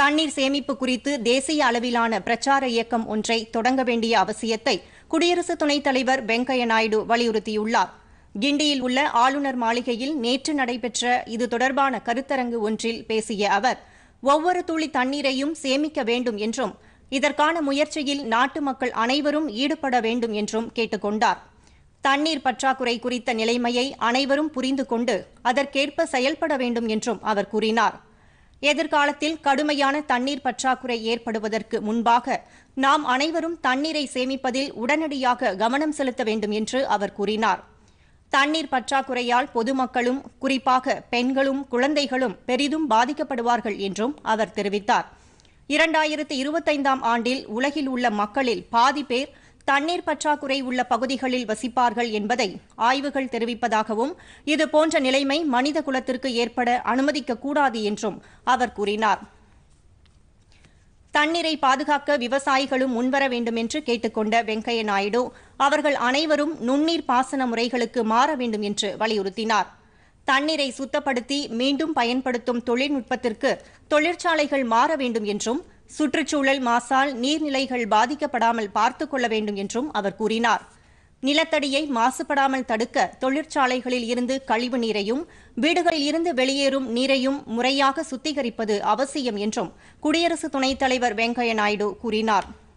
தண்ணீர் சேமிப்பு குறித்து தேசிய அளவிலான பிரச்சார இயக்கம் ஒன்றை தொடங்க வேண்டிய அவசியத்தை குடியரசு துணைத் தலைவர் வெங்கையா நாயுடு வலியுறுத்தியுள்ளார் கிண்டியில் உள்ள ஆளுநர் மாளிகையில் நேற்று நடைபெற்ற இது தொடர்பான கருத்தரங்கு ஒன்றில் பேசிய அவர் ஒவ்வொரு துளி தண்ணீரையும் சேமிக்க வேண்டும் என்றும் இதற்கான முயற்சியில் நாட்டு மக்கள் அனைவரும் ஈடுபட வேண்டும் என்றும் கேட்டுக் கொண்டார் தண்ணீர் பற்றாக்குறை குறித்த நிலைமையை அனைவரும் புரிந்து கொண்டு அதற்கேற்ப செயல்பட வேண்டும் என்றும் அவர் கூறினார் எதிர்காலத்தில் கடுமையான தண்ணீர் பற்றாக்குறை ஏற்படுவதற்கு முன்பாக நாம் அனைவரும் தண்ணீரை சேமிப்பதில் உடனடியாக கவனம் செலுத்த வேண்டும் என்று அவர் கூறினார் தண்ணீர் பற்றாக்குறையால் பொதுமக்களும் குறிப்பாக பெண்களும் குழந்தைகளும் பெரிதும் பாதிக்கப்படுவார்கள் என்றும் அவர் தெரிவித்தார் இரண்டாயிரத்து இருபத்தைந்தாம் ஆண்டில் உலகில் உள்ள மக்களில் பாதி பேர் தண்ணீர் பற்றாக்குறை உள்ள பகுதிகளில் வசிப்பார்கள் என்பதை ஆய்வுகள் தெரிவிப்பதாகவும் இதுபோன்ற நிலைமை மனித குலத்திற்கு ஏற்பட அனுமதிக்கக்கூடாது என்றும் அவர் கூறினார் தண்ணீரை பாதுகாக்க விவசாயிகளும் முன்வர வேண்டும் என்று கேட்டுக்கொண்ட வெங்கையா நாயுடு அவர்கள் அனைவரும் நுண்ணீர் பாசன முறைகளுக்கு மாற வேண்டும் என்று வலியுறுத்தினார் தண்ணீரை சுத்தப்படுத்தி மீண்டும் பயன்படுத்தும் தொழில்நுட்பத்திற்கு தொழிற்சாலைகள் மாற வேண்டும் என்றும் சுற்றுச்சூழல் மாசால் நீர்நிலைகள் பாதிக்கப்படாமல் பார்த்துக் கொள்ள வேண்டும் என்றும் அவர் கூறினார் நிலத்தடியை மாசுபடாமல் தடுக்க தொழிற்சாலைகளில் இருந்து கழிவு நீரையும் வீடுகளில் இருந்து வெளியேறும் நீரையும் முறையாக சுத்திகரிப்பது அவசியம் என்றும் குடியரசு துணைத் தலைவர் வெங்கையா நாயுடு கூறினார்